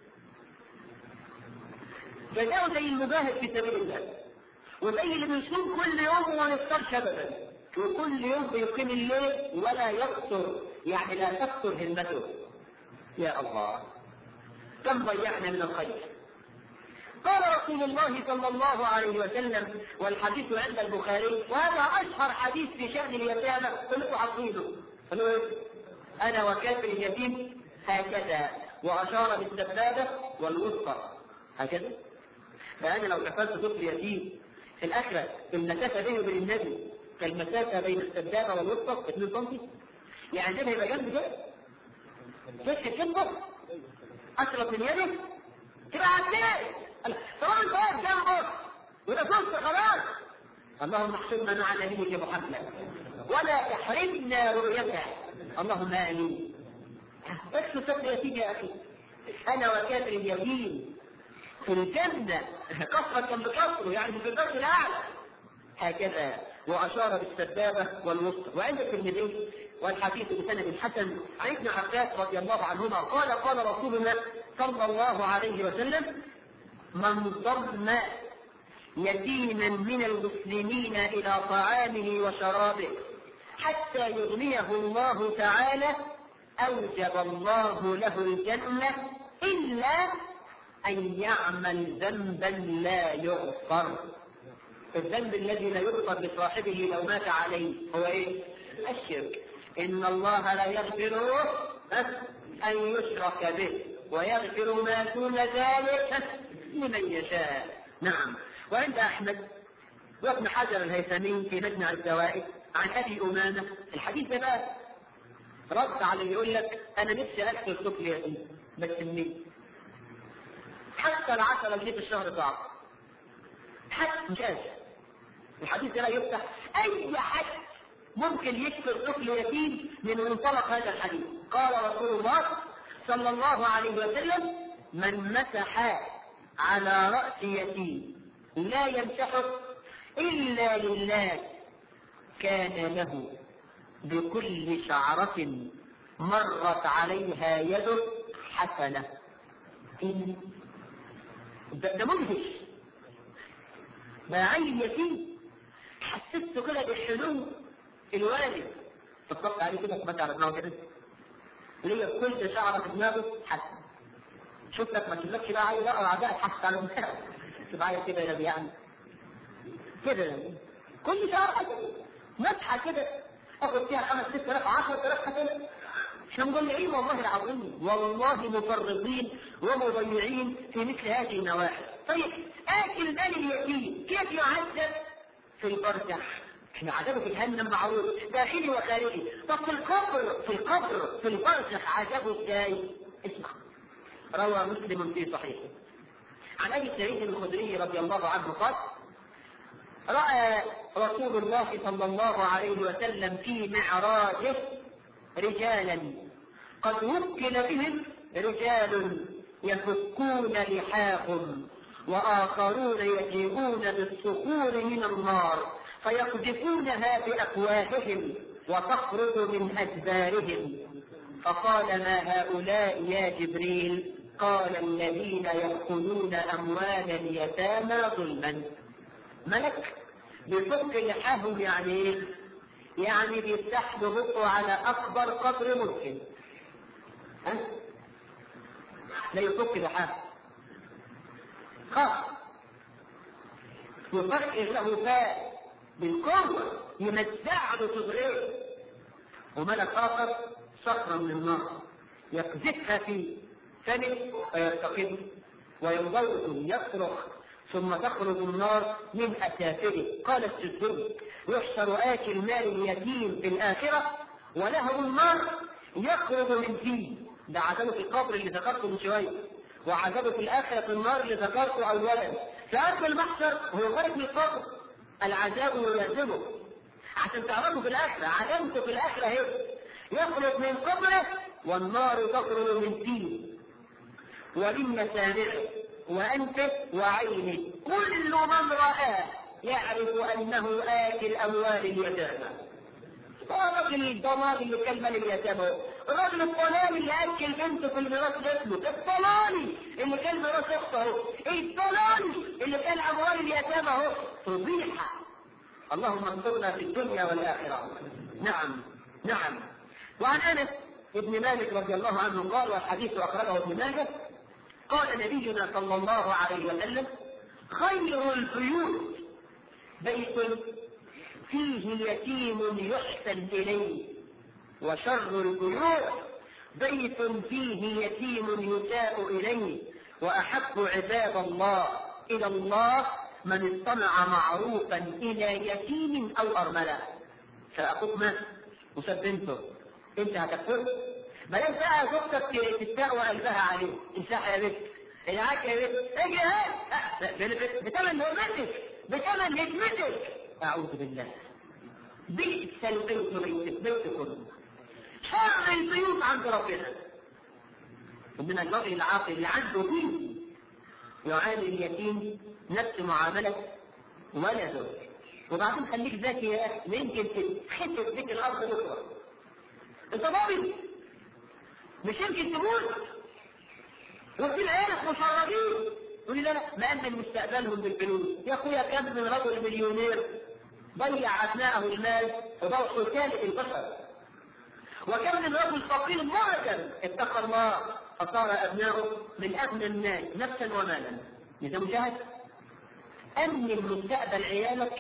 فجاءوا زي المجاهد في سبيل الله وزي اللي بيصوم كل يوم وما يفطرش ابدا وكل يوم بيقيم الليل ولا يقصر يعني لا تقصر همته يا الله كم ضيعنا من الخير قال رسول الله صلى الله عليه وسلم والحديث عند البخاري وهذا اشهر حديث في شان اليتامى كلكم حافظينه انا وكافر اليتيم هكذا واشار بالسبابه والوسطى هكذا فانا لو كفلت طفل يتيم في الاخره المسافه بينه وبين النبي كالمسافه بين السبابه والوسطى 2 سم يعني ده هيبقى جنب كده كده كده اشرف من يده تبقى عديت طبعا انت واقف جنبه وده صوت خلاص اللهم احشرنا مع نبيك محمد ولا تحرمنا رؤيته اللهم امين بس صدق يتيم يا اخي انا وكافر اليمين في الجنة كفرة بكفره يعني في الدرس الأعلى هكذا وأشار بالسبابة والوسطى وعند الترمذي والحديث بسند حسن عن ابن عباس رضي الله عنهما قال قال رسولنا صلى الله عليه وسلم من ضم يتيما من المسلمين إلى طعامه وشرابه حتى يغنيه الله تعالى أوجب الله له الجنة إلا أن يعمل ذنبا لا يغفر الذنب الذي لا يغفر لصاحبه لو مات عليه هو ايه؟ الشرك إن الله لا يغفر أن يشرك به ويغفر ما دون ذلك لمن يشاء نعم وعند أحمد وابن حجر الهيثمي في مجمع الزوائد عن أبي أمامة الحديث ده بقى رد على اللي يقول لك أنا نفسي أكثر طفل يتيم بس منين؟ حتى العشرة جنيه في الشهر صعب حتى مش قادر الحديث ده لا يفتح اي حد ممكن يكفر طفل يتيم من منطلق هذا الحديث قال رسول الله صلى الله عليه وسلم من مسح على رأس يتيم لا يمسحه إلا لله كان له بكل شعرة مرت عليها يده حسنة ده, ده مدهش ده عيل يتيم حسسته كده بحلو الوالد طبطبت عليه كده كمان على دماغه كده ليا كل شعره في دماغه حسن شوف لك ما تشوفلكش بقى عايز اقرا عداء حس على دماغه تبقى عايز كده يا يعني كده يعني كل شعر حسن مسحه كده اخد فيها خمس ست الاف 10000 حسنه احنا مضيعين والله العظيم والله مفرطين ومضيعين في مثل هذه النواحي طيب اكل مال اليتيم كيف يعذب في البرزخ احنا عذابه في جهنم معروف داخلي وخارجي طب في القبر في القبر في البرزخ عذابه ازاي اسمع روى مسلم في صحيحه عن ابي سعيد الخدري رضي الله عنه قال راى رسول الله صلى الله عليه وسلم في معراجه رجالا قد وكل بهم رجال يفكون لحاهم وآخرون يجيئون بالصخور من النار فيقذفونها بأفواههم وتخرج من أدبارهم فقال ما هؤلاء يا جبريل قال الذين يأكلون أموال اليتامى ظلما ملك بفك لحاهم يعني ايه؟ يعني بيفتح له بقه على اكبر قدر ممكن ها لا يفك لحاف خاص يفكر له فاء بالقوة يمزع له صدريه وملك آخر صخرة من النار يقذفها في فمه فيرتقد وينضوء يصرخ ثم تخرج النار من أسافله قال السدي يحشر آكل مال اليتيم في الآخرة وله النار يخرج من فيه ده عذابه في القبر اللي ذكرته من شوية وعذابه في الآخرة في النار اللي ذكرته أولا في آخر المحشر وهو خارج من القبر العذاب يلازمه عشان تعرفوا في الآخرة علامته في الآخرة هي يخرج من قبره والنار تخرج من فيه ومن مسامعه وأنفه وعينه كل من رآه يعرف أنه آكل أموال اليتامى الراجل الضماد اللي كان مال اليتامى الراجل الطلالي اللي اكل بنته في الميراث ابنه الطلالي اللي كان ميراث اخته اهو الطلالي اللي كان اموال اليتامى اهو فضيحه اللهم انصرنا في الدنيا والاخره نعم نعم وعن انس ابن مالك رضي الله عنه قال والحديث اخرجه ابن ماجه قال نبينا صلى الله عليه وسلم خير البيوت بيت فيه يتيم يحسن إليه وشر البيوت بيت فيه يتيم يساء إليه وأحب عباد الله إلى الله من اصطنع معروفا إلى يتيم أو أرملة فأخوك مات وساب بنته أنت هتكفر بلاش بقى زوجتك تستقوى قلبها عليه امسحها يا بنت العاك يا بنت اجي اهي بتمن هرمتك بتمن هجمتك أعوذ بالله بئس البيت بيت بيتكم شر البيوت عند ربنا ومن الرجل العاقل اللي عنده دين يعامل اليتيم نفس معاملة ولده وبعدين خليك ذكي يا اخي يمكن تخسف بك الارض بكره انت ضامن مش يمكن تموت وفي عيالك مشردين يقول لي لا لا مأمن مستقبلهم بالفلوس يا اخويا كم من رجل مليونير ضيع أبناءه المال وضوء ثالث البشر وكم من رجل فقير معجم اتقى الله فصار أبناؤه من أغنى الناس نفسا ومالا إذا مجاهد أمن مستقبل عيالك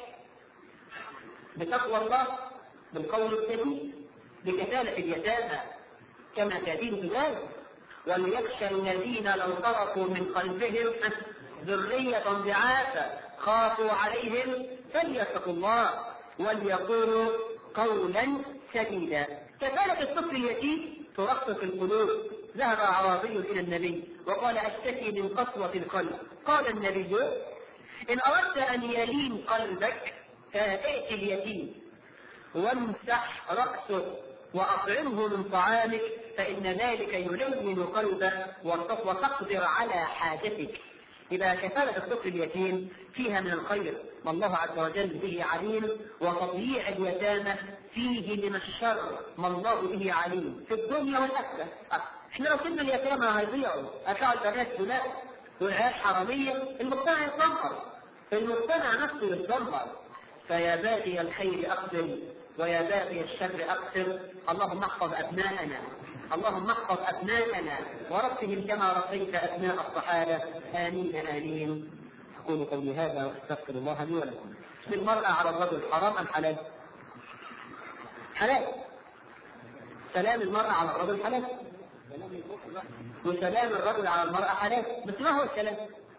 بتقوى الله بالقول السليم بكفالة اليتامى كما تدين في ذلك وليخشى الذين لو تركوا من خلفهم ذرية ضعافا خافوا عليهم فليتقوا الله وليقولوا قولا سديدا كذلك الطفل اليتيم ترقق القلوب ذهب اعرابي الى النبي وقال اشتكي من قسوه القلب قال النبي ان اردت ان يلين قلبك فائت اليتيم وامسح راسه واطعمه من طعامك فان ذلك يلين قلبك وتقدر على حاجتك إذا كفالة الطفل اليتيم فيها من الخير ما الله عز وجل به عليم وتضييع اليتامى فيه من الشر ما الله به عليم في الدنيا والآخرة احنا لو كنا اليتامى هيضيعوا أتاعوا البنات هناك والعيال حرامية المجتمع يتدمر المجتمع نفسه يتدمر فيا باغي الخير أقبل ويا باغي الشر أقصر اللهم احفظ أبناءنا اللهم احفظ أبناءنا وربهم كما ربيت أبناء الصحابة آمين آمين أقول قولي هذا وأستغفر الله لي ولكم المرأة على الرجل حرام أم حلال؟ حلال سلام المرأة على الرجل حلال وسلام الرجل على المرأة حلال بس ما هو السلام؟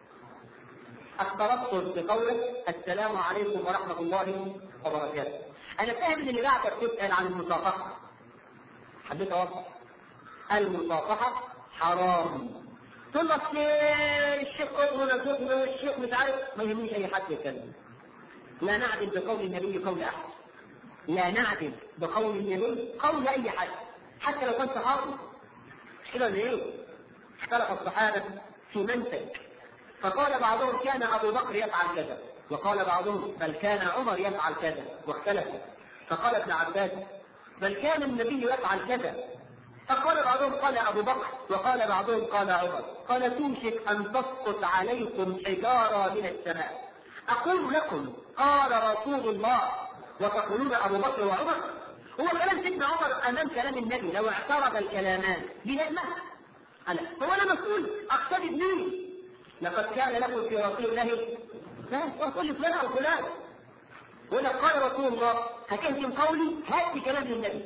الترصد بقوله السلام عليكم ورحمة الله وبركاته أنا فاهم إن اللي بعدك تسأل عن المصافحة حبيت أوضح المصافحة حرام تقول لك الشيخ ولا زوجنا الشيخ مش عارف ما يهمنيش أي حد يتكلم لا نعدل بقول النبي قول أحد لا نعدل بقول النبي قول أي حد حتى لو كان صحابي مش كده ليه؟ اختلف الصحابة في منسك فقال بعضهم كان أبو بكر يفعل كذا وقال بعضهم بل كان عمر يفعل كذا واختلفوا فقال ابن عباس بل كان النبي يفعل كذا فقال بعضهم قال أبو بكر وقال بعضهم قال عمر قال توشك أن تسقط عليكم حجارة من السماء أقول لكم قال رسول الله وتقولون أبو بكر وعمر هو كلام سيدنا عمر أمام كلام النبي لو اعترض الكلامان بنعمة أنا هو أنا مسؤول أقتدي بمين لقد كان لكم في رسول الله وتقول فلان أو فلان ولا قال رسول الله هكذا قولي هات كلام النبي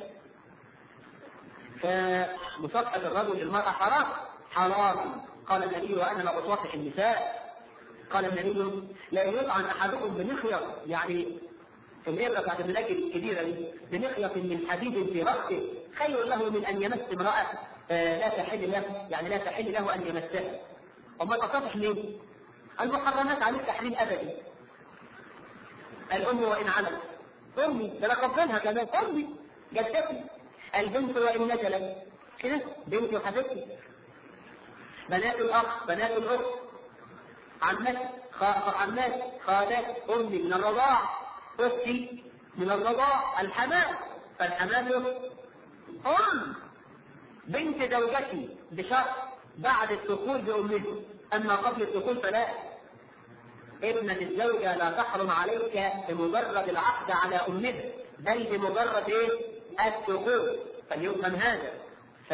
فمصافحة الرجل للمرأة حرام حرام قال النبي وأنا لا أصافح النساء قال النبي لا يطعن احدكم بمخيط يعني الإبرة بتاعت الملاك الكبيرة دي بمخيط من حديد في رأسه خير له من أن يمس امرأة آه لا تحل له يعني لا تحل له أن يمسها. أما تصافح مين؟ المحرمات عليه تحريم أبدي. الأم وإن علت أمي ده أنا قبلها كمان أمي جدتي البنت وإن نزلت كده بنتي وحبيبتي بنات الأخ بنات الأخت عمات عمات خالات أمي من الرضاع أختي من الرضاع الحمام فالحمام أم بنت زوجتي بشرط بعد الدخول بأمه أما قبل الدخول فلا ابنة الزوجة لا تحرم عليك بمجرد العقد على أمها بل بمجرد إيه؟ الدخول فليفهم هذا ف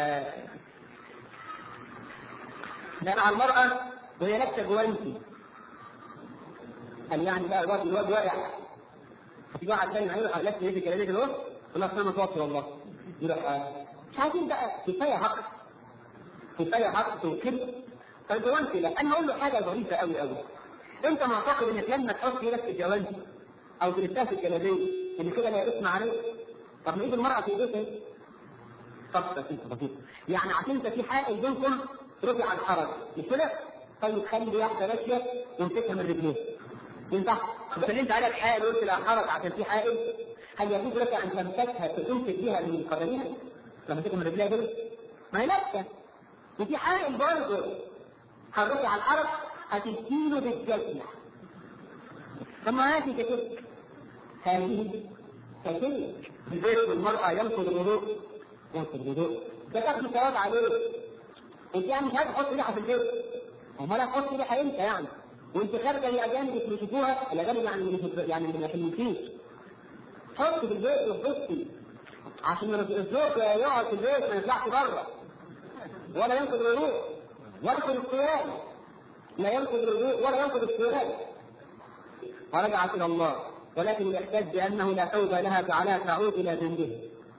مع المرأة وهي لابسة جوانتي قال يعني بقى الواد الواد واقع في واحد تاني هيروح لابس يدي كده كده اهو يقول لك انا متوفي والله يروح مش عايزين بقى كفايه حق كفايه حق وكده فالجوانتي لا انا اقول له حاجه ظريفه قوي قوي انت معتقد انك لما تحط ايدك في الجوانتي او في الكتاف الجلابيه ان كده لا يسمع عليك طب ما ايد المراه في ايديك طب بسيطه بسيطه يعني عشان انت في حائل بينكم رفع الحرج مش كده؟ طيب خلي واحده ماشيه وامسكها من رجليها ينفع؟ بس اللي انت عليك حائل قلت لا حرج عشان في حائل هل يجوز لك ان تمسكها تمسك بيها من قدميها؟ لما تمسكها من رجليها كده؟ ما هي لابسه وفي حائل برضه هترفع على الحرج هتديله بالجزمه ثم هذه كتلك هذه كتلك البيت المرأة ينقض الوضوء ينقض الوضوء ده تاخد ثواب عليه انت يعني مش عايز تحط ريحه في البيت امال هتحط ريحه امتى يعني وانت خارجه الاجانب اللي بيشوفوها الاجانب يعني اللي يعني اللي ما يحلوكيش حط في البيت وحطي عشان الزوج يقعد في البيت ما يطلعش بره ولا ينقض الوضوء ينقض الصيام لا ينقض الوضوء ولا ينقض الصيام ورجعت الى الله ولكن يحتج بانه لا توبه لها فعلها تعود الى ذنبه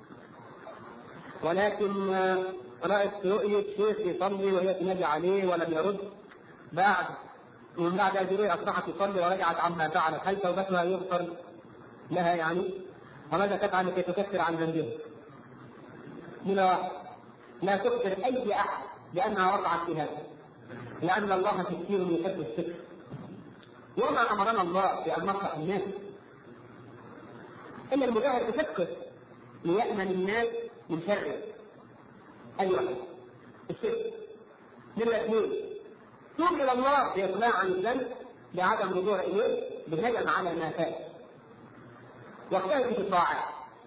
ولكن رأت رؤية شيخ يصلي وهي تنادي عليه ولم يرد بعد ومن بعد هذه أصبحت تصلي ورجعت عما فعلت هل توبتها يغفر لها يعني؟ وماذا تفعل لكي تكفر عن ذنبها؟ من واحد لا تخبر أي أحد بأنها وقعت في هذا لأن الله كثير يحب الستر وما أمرنا الله بأن نصح الناس إلا المجاهد يفكر ليأمن الناس من شره ايوه الشرك نمرة اثنين توب الى الله باقلاع عن الذنب بعدم الرجوع اليه بندم على ما فات واجتهد في الطاعات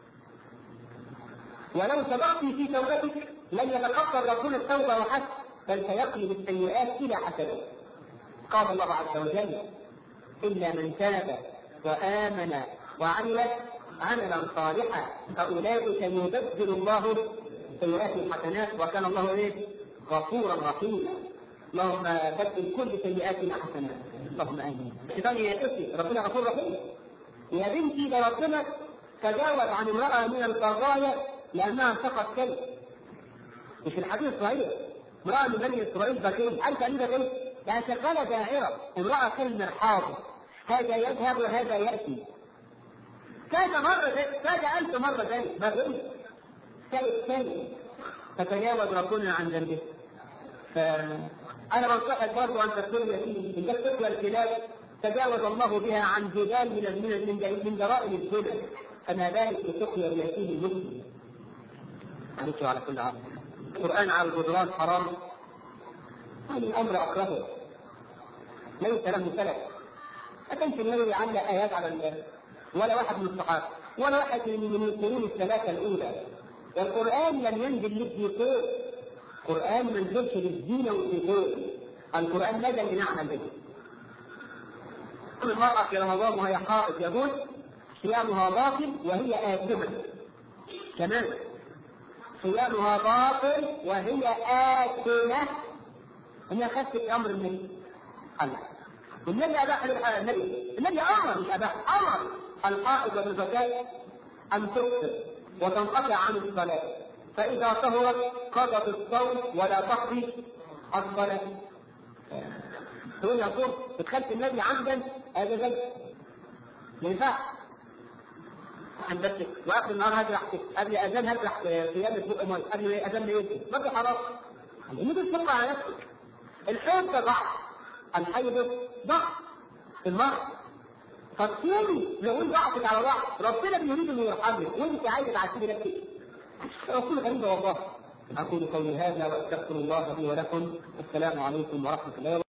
ولو سبقت في توبتك لن يتقبل ربنا التوبه وحسب بل سيقلب السيئات الى حسنات قال الله عز وجل الا من تاب وامن وعمل عملا صالحا فاولئك يبدل الله سيئات الحسنات وكان الله ايه؟ غفورا رحيما. اللهم بدل كل سيئاتنا حسنات. اللهم امين. الشيطان يأتي ربنا غفور رحيم. يا بنتي ده ربنا تجاوز عن امرأة من البغايا لأنها سقط كلب. مش الحديث صحيح. امرأة من بني إسرائيل بكير، عارفة أنت إيه؟ يعني شغالة داعرة، امرأة كالمرحاض. هذا يذهب وهذا يأتي. كذا مرة كذا ألف مرة ذلك، ما بقول شيء ثاني فتجاوز ربنا عن ذنبه فأنا بنصحك برضه أن تكون يتيم إن جت تقوى الكلاب تجاوز الله بها عن جبال من من من, من جرائم الزنا فما بالك بتقوى اليتيم المسلم عليك وعلى كل عام القرآن على الجدران حرام هذا الأمر أكرهه ليس له سلف ما كانش النبي يعلق آيات على الله ولا واحد من الصحابة ولا واحد من القرون الثلاثة الأولى والقرآن لم ينزل للديكور القرآن ما نزلش للزينة والديكور القرآن نزل لنعمل به المرأة في رمضان وهي حائض يقول صيامها باطل وهي آثمة كمان صيامها باطل وهي آثمة هي خفت أمر النبي الله والنبي أباح النبي النبي أمر مش أباح أمر الحائض والزكاة أن تفطر وتنقطع عن الصلاة فإذا طهرت قضت الصوم ولا تقضي الصلاة. تقول يا بتخلف النبي عمدا هذا زي ما ينفعش عشان بس واخر النهار هجرح قبل اذان هجرح ثياب بق ميه قبل اذان بيوتي ما حرام لان دي تشق على نفسك الحوض ده ضعف الحي ده ضعف في المرء فالصومي يقول ضعفك على ضعف ربنا بيريد انه يرحمك وانت عايزه تعذبي نفسك رسول غريب والله اقول قولي هذا واستغفر الله لي ولكم السلام عليكم ورحمه الله وبركاته